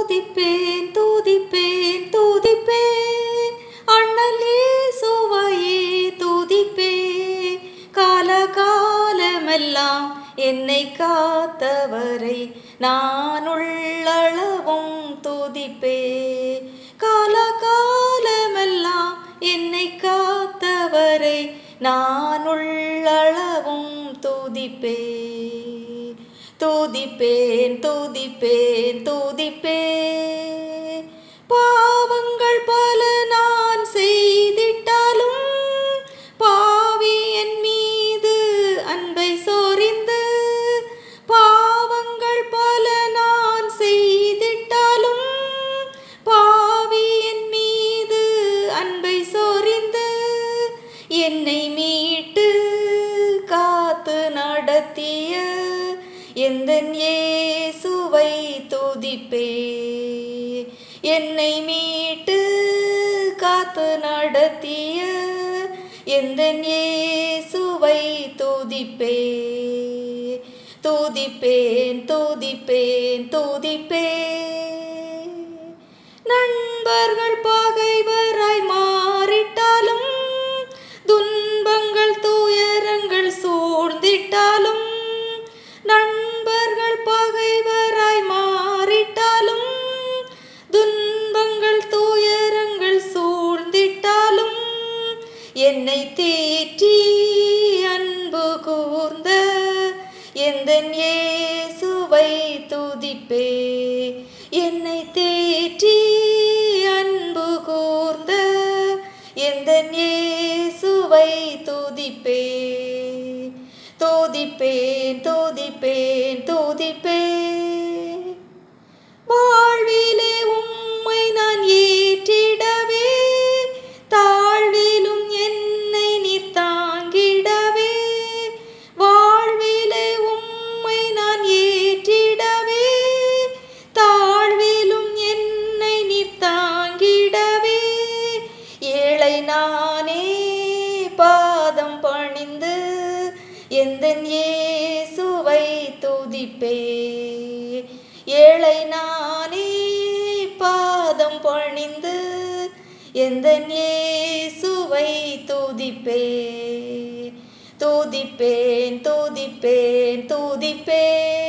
துதிப்பேன் துதிப்பேன் துதிப்பேன் அண்ணலே சுவையே துதிப்பேன் காலகாலமெல்லாம் என்னை காத்தவரை நான் உள்ளளவும் துதிப்பே காலகாலமெல்லாம் என்னை காத்தவரை நான் உள்ளளவும் துதிப்பே துதிப்பேன் துதிப்பேன் துதிப்பேன் பாவங்கள் பல நான் செய்திட்டாலும் பாவி என் மீது அன்பை சொரிந்து பாவங்கள் பல நான் செய்திட்டாலும் பாவி என் மீது அன்பை சொரிந்து என்னை மீட்டு காத்து நடத்திய எந்தன் இயேசுவை துதிப்பே என்னை மீட்டு காத்து நடத்திய எந்தன் இயேசுவை துதிப்பே துதிப்பேன் துதிப்பேன் துதிப்பேன் நண்பர்கள் பகைவராய் மாறிட்டாலும் துன்பங்கள் துயரங்கள் சூழ்ந்திட்டாலும் நண்பர்கள் பகைவராய் மாறிட்டாலும் துன்பங்கள் துயரங்கள் சூழ்ந்திட்டாலும் என்னை தேற்றி அன்பு கூர்ந்த எந்தன் இயேசுவை துதிப்பே என்னை தேற்றி அன்பு கூர்ந்த எந்தன் இயேசுவை துதிப்பே துதிப்பேன் துதிப்பேன் துதிப்பேன் வாழ்விலே உம்மை நான் ஏற்றிடவே தாழ்விலும் என்னை நீர் தாங்கிடவே வாழ்விலே உம்மை நான் ஏற்றிடவே தாழ்விலும் என்னை நீர் தாங்கிடவே ஏழை நானே பாதம் பணிந்து எந்தன் இயேசுவை துதிப்பே ஏழை நானே பாதம் பணிந்து எந்தன் இயேசுவை துதிப்பே துதிப்பேன் துதிப்பேன் துதிப்பேன்